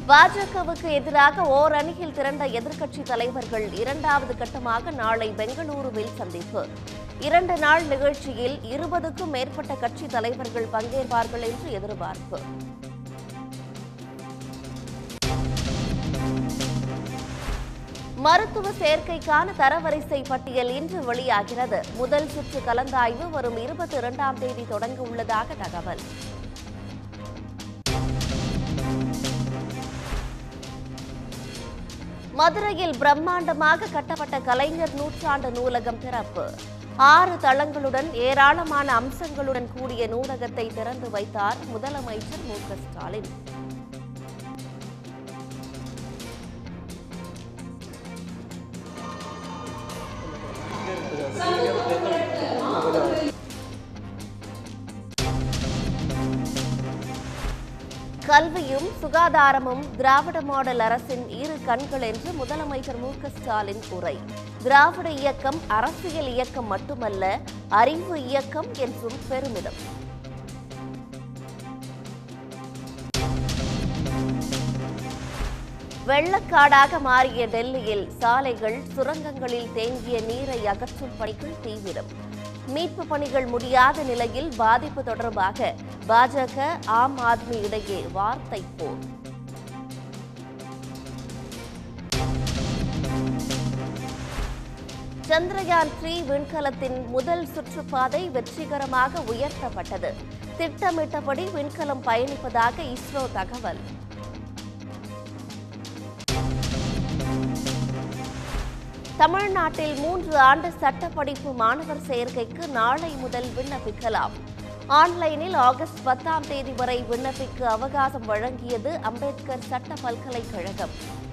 பாஜகவுக்கு எதிராக ஓரணியில் திரண்ட எதிர்க்கட்சி தலைவர்கள் இரண்டாவது கட்டமாக நாளை பெங்களூருவில் சந்திப்பு இரண்டு நாள் நிகழ்ச்சியில் இருபதுக்கும் மேற்பட்ட கட்சி தலைவர்கள் பங்கேற்பார்கள் என்று எதிர்பார்ப்பு மருத்துவ சேர்க்கைக்கான தரவரிசை பட்டியல் இன்று வெளியாகிறது முதல் சுற்று கலந்தாய்வு வரும் இருபத்தி இரண்டாம் தேதி தொடங்க உள்ளதாக தகவல் மதுரையில் பிரம்மாண்டமாக கட்டப்பட்ட கலைஞர் நூற்றாண்டு நூலகம் திறப்பு ஆறு தளங்களுடன் ஏராளமான அம்சங்களுடன் கூடிய நூலகத்தை திறந்து வைத்தார் முதலமைச்சர் மு க ஸ்டாலின் கல்வியும் சுகாதாரமும் திராவிட மாடல் அரசின் இரு கண்கள் என்று முதலமைச்சர் மு க ஸ்டாலின் உரை திராவிட இயக்கம் அரசியல் இயக்கம் மட்டுமல்ல அறிவு இயக்கம் என்றும் பெருமிதம் வெள்ளக்காடாக மாறிய டெல்லியில் சாலைகள் சுரங்கங்களில் தேங்கிய நீரை அகற்றும் பணிகள் தீவிரம் மீட்பு பணிகள் முடியாத நிலையில் பாதிப்பு தொடர்பாக பாஜக ஆம் ஆத்மி இடையே வார்த்தை போர் சந்திரயான் த்ரீ விண்கலத்தின் முதல் சுற்றுப்பாதை வெற்றிகரமாக உயர்த்தப்பட்டது திட்டமிட்டபடி விண்கலம் பயணிப்பதாக இஸ்ரோ தகவல் தமிழ்நாட்டில் மூன்று ஆண்டு சட்டப்படிப்பு மாணவர் சேர்க்கைக்கு நாளை முதல் விண்ணப்பிக்கலாம் ஆன்லைனில் ஆகஸ்ட் பத்தாம் தேதி வரை விண்ணப்பிக்க அவகாசம் வழங்கியது அம்பேத்கர் சட்ட பல்கலைக்கழகம்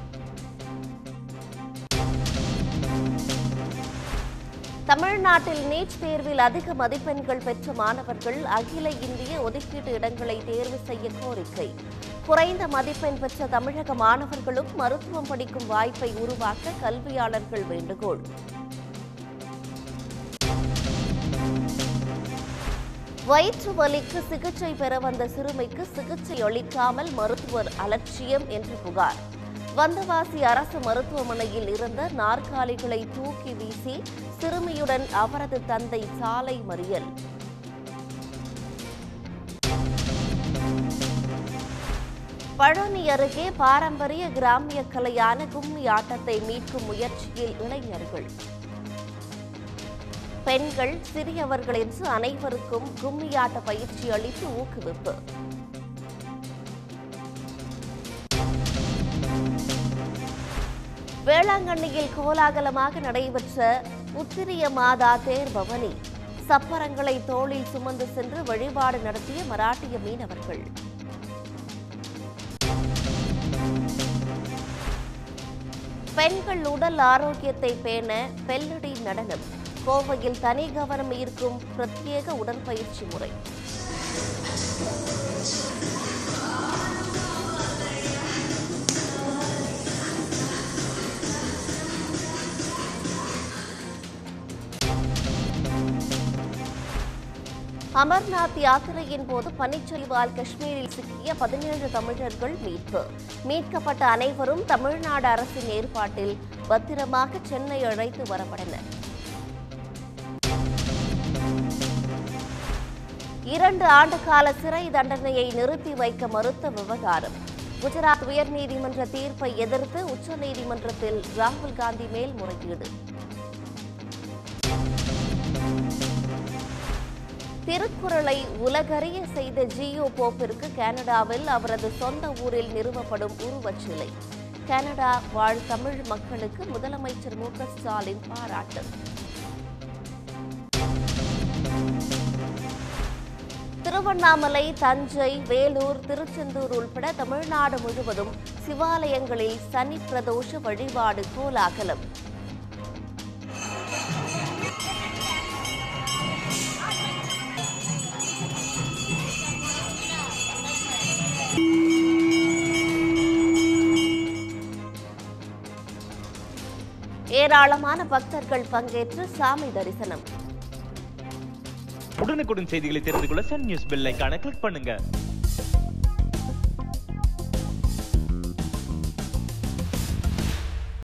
தமிழ்நாட்டில் நீட் தேர்வில் அதிக மதிப்பெண்கள் பெற்ற மாணவர்கள் அகில இந்திய ஒதுக்கீட்டு இடங்களை தேர்வு செய்ய கோரிக்கை குறைந்த மதிப்பெண் பெற்ற தமிழக மாணவர்களும் மருத்துவம் படிக்கும் வாய்ப்பை உருவாக்க கல்வியாளர்கள் வேண்டுகோள் வயிற்று வலிக்கு சிகிச்சை பெற வந்த சிறுமிக்கு சிகிச்சை அளிக்காமல் மருத்துவர் அலட்சியம் என்று புகார் வந்தவாசி அரசு மருத்துவமனையில் இருந்த நாற்காலிகளை தூக்கி வீசி சிறுமியுடன் அவரது தந்தை சாலை மறியல் பழனி அருகே பாரம்பரிய கிராமிய கலையான கும்மி ஆட்டத்தை மீட்கும் முயற்சியில் இளைஞர்கள் பெண்கள் சிறியவர்கள் என்று அனைவருக்கும் கும்மியாட்ட பயிற்சி அளித்து ஊக்குவிப்பு வேளாங்கண்ணியில் கோலாகலமாக நடைபெற்ற உத்திரிய மாதா தேர் பவனி சப்பரங்களை தோளில் சுமந்து சென்று வழிபாடு நடத்திய மராட்டிய மீனவர்கள் பெண்கள் உடல் ஆரோக்கியத்தை பேண பெல்லடி நடனம் கோவையில் தனி கவனம் ஈர்க்கும் பிரத்யேக உடற்பயிற்சி முறை அமர்நாத் யாத்திரையின் போது பனிச்சரிவால் காஷ்மீரில் சிக்கிய பதினேழு தமிழர்கள் மீட்பு மீட்கப்பட்ட அனைவரும் தமிழ்நாடு அரசின் ஏற்பாட்டில் பத்திரமாக சென்னை அழைத்து வரப்பட்டனர் இரண்டு ஆண்டு கால சிறை தண்டனையை நிறுத்தி வைக்க மறுத்த விவகாரம் குஜராத் உயர்நீதிமன்ற தீர்ப்பை எதிர்த்து உச்சநீதிமன்றத்தில் ராகுல் காந்தி மேல்முறையீடு திருக்குறளை உலகறிய செய்த ஜியோ போப்பிற்கு கனடாவில் அவரது சொந்த ஊரில் நிறுவப்படும் உருவச்சிலை கனடா வாழ் தமிழ் மக்களுக்கு முதலமைச்சர் மு க ஸ்டாலின் பாராட்டு திருவண்ணாமலை தஞ்சை வேலூர் திருச்செந்தூர் உள்பட தமிழ்நாடு முழுவதும் சிவாலயங்களில் சனி பிரதோஷ வழிபாடு கோலாகலம் ஏராளமான பக்தர்கள் பங்கேற்று சாமி தரிசனம் உடனுக்குடன் செய்திகளை தெரிந்து கொள்ள சன் நியூஸ் பெல் ஐகானை கிளிக் பண்ணுங்க